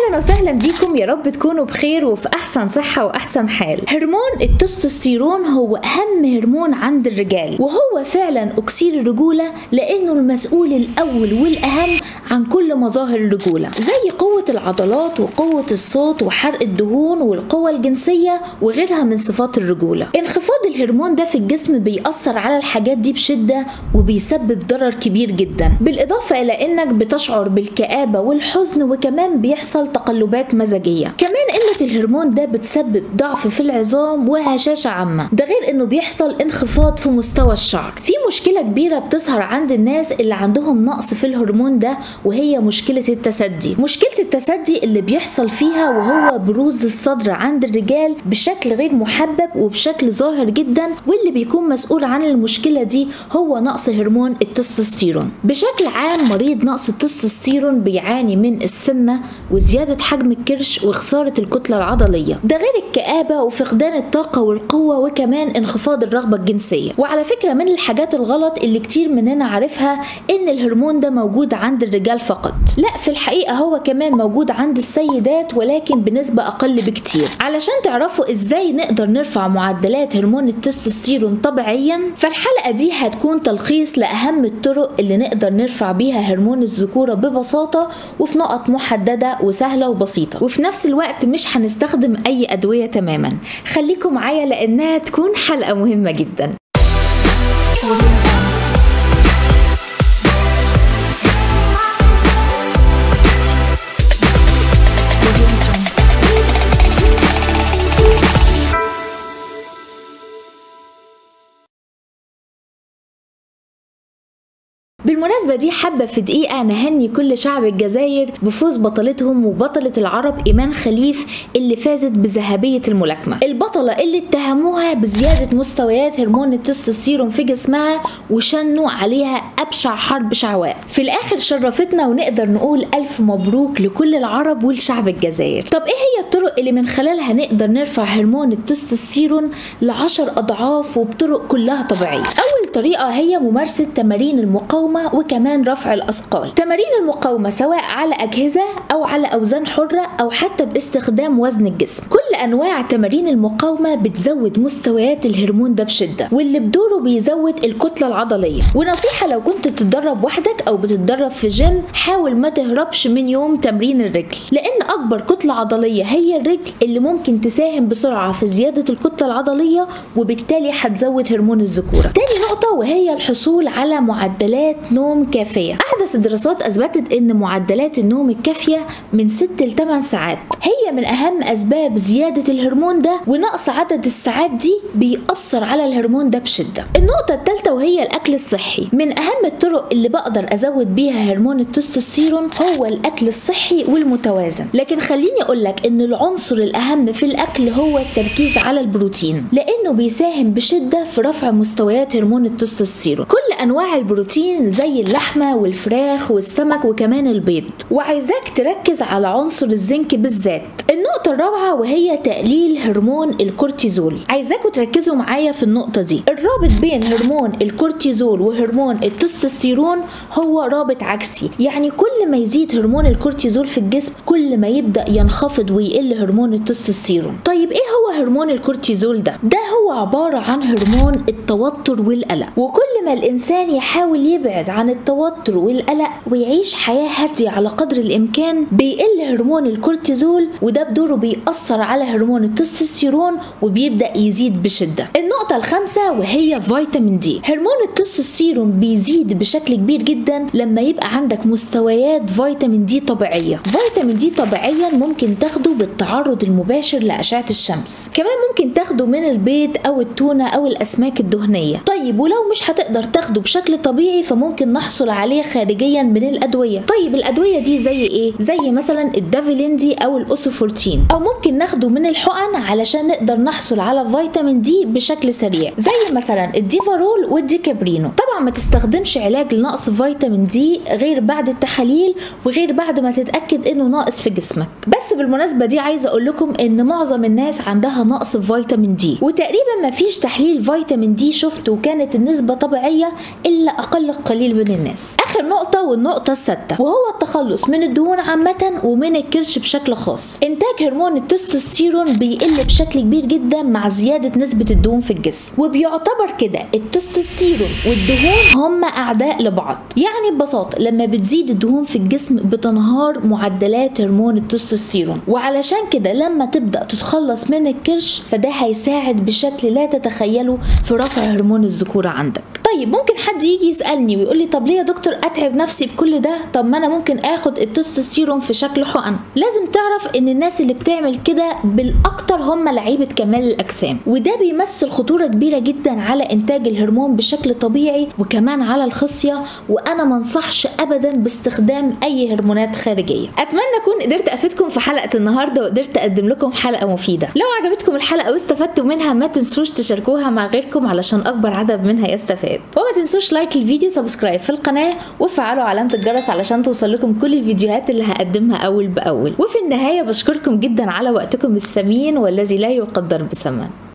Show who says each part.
Speaker 1: اهلا وسهلا بيكم يا رب تكونوا بخير وفي احسن صحه واحسن حال هرمون التستوستيرون هو اهم هرمون عند الرجال وهو فعلا اكسير الرجوله لانه المسؤول الاول والاهم عن كل مظاهر الرجوله زي قوه العضلات وقوه الصوت وحرق الدهون والقوه الجنسيه وغيرها من صفات الرجوله انخفاض الهرمون ده في الجسم بيأثر على الحاجات دي بشده وبيسبب ضرر كبير جدا بالاضافه الى انك بتشعر بالكآبه والحزن وكمان بيحصل تقلبات مزاجيه كمان قله الهرمون ده بتسبب ضعف في العظام وهشاشه عامه ده غير انه بيحصل انخفاض في مستوى الشعر في مشكله كبيره بتظهر عند الناس اللي عندهم نقص في الهرمون ده وهي مشكله التسدي مشكله التسدي اللي بيحصل فيها وهو بروز الصدر عند الرجال بشكل غير محبب وبشكل ظاهر جدا واللي بيكون مسؤول عن المشكله دي هو نقص هرمون التستوستيرون بشكل عام مريض نقص التستوستيرون بيعاني من السمنه وزياده حجم الكرش وخساره الكتله العضليه ده غير الكآبه وفقدان الطاقه والقوه وكمان انخفاض الرغبه الجنسيه وعلى فكره من الحاجات الغلط اللي كتير مننا عارفها ان الهرمون ده موجود عند الرجال فقط لا في الحقيقه هو كمان موجود عند السيدات ولكن بنسبه اقل بكتير علشان تعرفوا ازاي نقدر نرفع معدلات هرمون التستوستيرون طبيعيا فالحلقه دي هتكون تلخيص لاهم الطرق اللي نقدر نرفع بيها هرمون الذكوره ببساطه وفي نقط محدده وسهله وبسيطه وفي نفس الوقت مش هنستخدم اي ادويه تماما خليكم معايا لانها تكون حلقه مهمه جدا بالمناسبة دي حابة في دقيقة نهني كل شعب الجزائر بفوز بطلتهم وبطلة العرب إيمان خليف اللي فازت بذهبية الملاكمة البطلة اللي اتهموها بزيادة مستويات هرمون التستوستيرون في جسمها وشنوا عليها أبشع حرب شعواء في الآخر شرفتنا ونقدر نقول ألف مبروك لكل العرب والشعب الجزائر طب إيه هي الطرق اللي من خلالها نقدر نرفع هرمون التستوستيرون لعشر أضعاف وبطرق كلها طبيعية أول طريقة هي ممارسة تمارين المقاومة المقاومة وكمان رفع الأثقال تمارين المقاومة سواء على أجهزة أو على أوزان حرة أو حتى باستخدام وزن الجسم كل أنواع تمارين المقاومة بتزود مستويات الهرمون ده بشدة واللي بدوره بيزود الكتلة العضلية ونصيحة لو كنت بتتدرب وحدك أو بتتدرب في جيم حاول ما تهربش من يوم تمرين الرجل لأن أكبر كتلة عضلية هي الرجل اللي ممكن تساهم بسرعة في زيادة الكتلة العضلية وبالتالي هتزود هرمون الذكورة تاني نقطة وهي الحصول على معدلات نوم كافية أحدث الدراسات أثبتت أن معدلات النوم الكافية من 6 ل 8 ساعات هي من أهم أسباب زيادة الهرمون ده ونقص عدد الساعات دي بيأثر على الهرمون ده بشدة النقطة الثالثة وهي الأكل الصحي من أهم الطرق اللي بقدر أزود بيها هرمون التستوستيرون هو الأكل الصحي والمتوازن لكن خليني أقول لك أن العنصر الأهم في الأكل هو التركيز على البروتين لأنه بيساهم بشدة في رفع مستويات هرمون التستوستيرون كل أنواع البروتين زي اللحمة والفراخ والسمك وكمان البيض وعايزاك تركز على عنصر الزنك بالذات النقطة الرابعة وهي تقليل هرمون الكورتيزول عايزاكوا تركزوا معايا في النقطة دي الرابط بين هرمون الكورتيزول وهرمون التستوستيرون هو رابط عكسي يعني كل ما يزيد هرمون الكورتيزول في الجسم كل ما يبدأ ينخفض ويقل هرمون التستوستيرون طيب ايه هو هرمون الكورتيزول ده ده هو عبارة عن هرمون التوتر والقلق وكل ما الإنسان يحاول يبعد عن التوتر والقلق ويعيش حياة هادية على قدر الإمكان بيقل هرمون الكورتيزول وده بدوره بيأثر على هرمون التستوستيرون وبيبدأ يزيد بشدة النقطة الخامسة وهي فيتامين دي هرمون التستوستيرون بيزيد بشكل كبير جدا لما يبقى عندك مستويات فيتامين دي طبيعية فيتامين دي طبيعيا ممكن تاخده بالتعرض المباشر لأشعة الشمس كمان ممكن تاخده من البيض أو التونة أو الأسماك الدهنية طيب ولو مش هتقدر تاخده بشكل طبيعي فممكن نحصل عليه خارجيا من الادويه طيب الادويه دي زي ايه زي مثلا الدافيليندي او الاوسوفورتين او ممكن ناخده من الحقن علشان نقدر نحصل على فيتامين دي بشكل سريع زي مثلا الديفارول والديكابرينو طبعا ما تستخدمش علاج لنقص فيتامين دي غير بعد التحاليل وغير بعد ما تتاكد انه ناقص في جسمك بس بالمناسبه دي عايزه اقول لكم ان معظم الناس عندها نقص في فيتامين دي وتقريبا ما فيش تحليل فيتامين دي شفته وكانت النسبه طبيعيه الا اقل قليل من الناس اخر نقطه والنقطه السادسه وهو التخلص من الدهون عامه ومن الكرش بشكل خاص انتاج هرمون التستوستيرون بيقل بشكل كبير جدا مع زياده نسبه الدهون في الجسم وبيعتبر كده التستوستيرون والدهون هما اعداء لبعض يعني ببساطه لما بتزيد الدهون في الجسم بتنهار معدلات هرمون التستوستيرون وعلشان كده لما تبدا تتخلص من الكرش فده هيساعد بشكل لا تتخيله في رفع هرمون الذكوره عندك طيب ممكن حد يجي يسالني ويقول لي طب ليه يا دكتور اتعب نفسي بكل ده طب ما انا ممكن اخد التستوستيرون في شكل حقن لازم تعرف ان الناس اللي بتعمل كده بالاكتر هم لعيبه كمال الاجسام وده بيمثل خطوره كبيره جدا على انتاج الهرمون بشكل طبيعي وكمان على الخصيه وانا ما انصحش ابدا باستخدام اي هرمونات خارجيه اتمنى اكون قدرت افيدكم في حلقه النهارده وقدرت اقدم لكم حلقه مفيده لو عجبتكم الحلقه واستفدتوا منها ما تنسوش تشاركوها مع غيركم علشان اكبر عدد منها يستفاد وما تنسوش لايك الفيديو سبسكرايب في القناه وفعلوا علامه الجرس علشان توصل لكم كل الفيديوهات اللي هقدمها اول باول وفي النهايه بشكركم جدا على وقتكم الثمين والذي لا يقدر بثمن